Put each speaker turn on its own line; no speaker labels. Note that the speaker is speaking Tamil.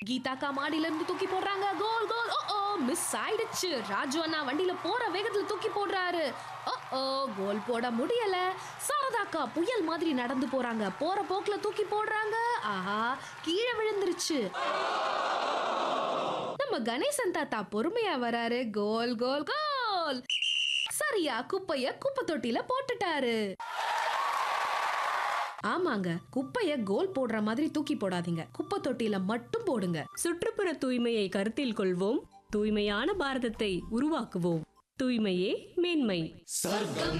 கீதாக்கா மாடியில இருந்து தூக்கி போடுறாங்க கோல் கோல் ஓ ஓ மிஸ் ஆயிடுச்சு ராஜு அண்ணா வண்டியில போற வேகத்துல தூக்கி போடுறாரு ஓ ஓ கோல் போட முடியல சாரதாக்கா புயல் மாதிரி நடந்து போறாங்க போற போக்குல தூக்கி போடுறாங்க ஆஹா கீழே விழுந்துருச்சு நம்ம கணேசன் தாத்தா பொறுமையா வராரு கோல் கோல் கோல் சரியா குப்பைய குப்பை தொட்டில போட்டுட்டாரு ஆமாங்க குப்பைய கோல் போடுற மாதிரி தூக்கி போடாதீங்க குப்பை தொட்டில மட்டும் போடுங்க
சுற்றுப்புற தூய்மையை கருத்தில் கொள்வோம் தூய்மையான பாரதத்தை உருவாக்குவோம் தூய்மையே மேன்மை
சொர்க்கம்